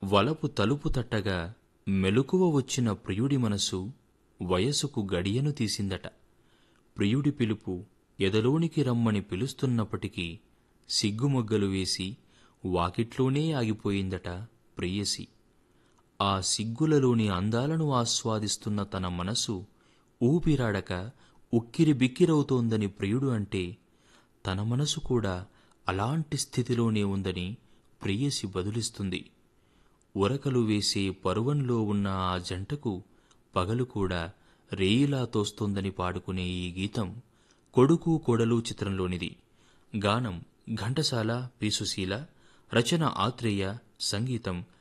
వలపు తలుపు తట్టగా మెలకువ వచ్చిన ప్రియుడి మనసు వయసుకు గడియను తీసిందట ప్రియుడి పిలుపు ఎదలోనికి రమ్మని పిలుస్తున్నప్పటికీ సిగ్గుమొగ్గలు వేసి వాకిట్లోనే ఆగిపోయిందట ప్రేయసి ఆ సిగ్గులలోని అందాలను ఆస్వాదిస్తున్న తన మనసు ఊపిరాడక ఉక్కిరి బిక్కిరవుతోందని ప్రియుడు అంటే తన మనసు కూడా అలాంటి స్థితిలోనే ఉందని ప్రేయసి బదులిస్తుంది ఉరకలు వేసే పరువంలో ఉన్న ఆ జంటకు పగలు కూడా రేయిలా తోస్తోందని పాడుకునే ఈ గీతం కొడుకు కోడలు చిత్రంలోనిది గానం ఘంటసాల పి సుశీల రచన ఆత్రేయ సంగీతం